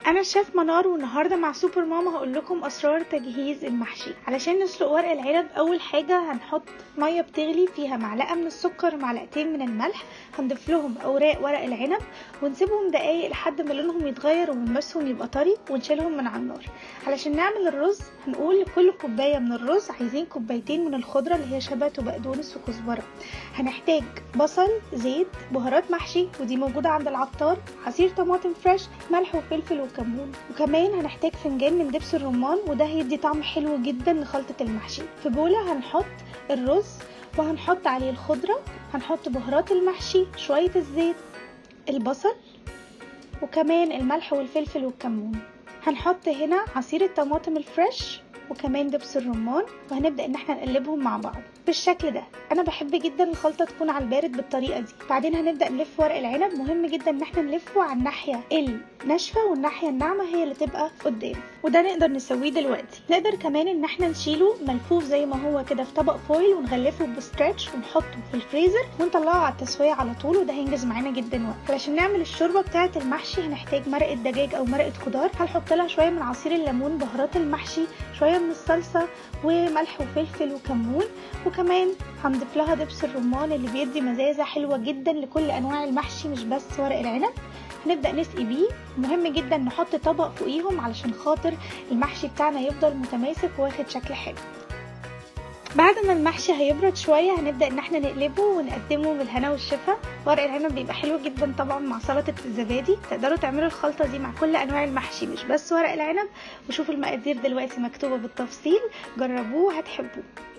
انا الشيف منار والنهارده مع سوبر ماما هقول لكم اسرار تجهيز المحشي علشان نسلق ورق العنب اول حاجه هنحط ميه بتغلي فيها معلقه من السكر ومعلقتين من الملح هنضيف لهم اوراق ورق العنب ونسيبهم دقايق لحد ما لونهم يتغير وملمسهم يبقى طري ونشيلهم من على النار علشان نعمل الرز هنقول لكل كوبايه من الرز عايزين كوبايتين من الخضره اللي هي شبت وبقدونس وكزبره هنحتاج بصل زيت بهارات محشي ودي موجوده عند العطار عصير طماطم فريش ملح وفلفل وكمون وكمان هنحتاج فنجان من دبس الرمان وده هيدي طعم حلو جدا لخلطه المحشي في بوله هنحط الرز وهنحط عليه الخضره هنحط بهارات المحشي شويه الزيت البصل وكمان الملح والفلفل والكمون هنحط هنا عصير الطماطم الفريش وكمان دبس الرمان وهنبدا ان احنا نقلبهم مع بعض بالشكل ده انا بحب جدا الخلطه تكون على البارد بالطريقه دي بعدين هنبدا نلف ورق العنب مهم جدا ان احنا نلفه على الناحيه الناشفه والناحيه الناعمه هي اللي تبقى قدام وده نقدر نسويه دلوقتي نقدر كمان ان احنا نشيله ملفوف زي ما هو كده في طبق فويل ونغلفه بستريتش ونحطه في الفريزر ونطلعه على التسويه على طول وده هينجز معانا جدا وقت علشان نعمل الشوربه بتاعه المحشي هنحتاج مرقه دجاج او مرقه خضار هنحط لها شويه من عصير الليمون بهارات المحشي شويه من الصلصه وملح وفلفل وكمون وكمان هنضيف لها دبس الرمان اللي بيدي مزازه حلوه جدا لكل انواع المحشي مش بس ورق العنب هنبدا نسقي بيه مهم جدا نحط طبق فوقيهم علشان خاطر المحشي بتاعنا يفضل متماسك واخد شكل حلو بعد ما المحشي هيبرد شوية هنبدأ ان احنا نقلبه ونقدمه بالهنا والشفا ورق العنب بيبقى حلو جدا طبعا مع سلطة الزبادي تقدروا تعملوا الخلطة دي مع كل انواع المحشي مش بس ورق العنب وشوفوا المقادير دلوقتي مكتوبة بالتفصيل جربوه هتحبوه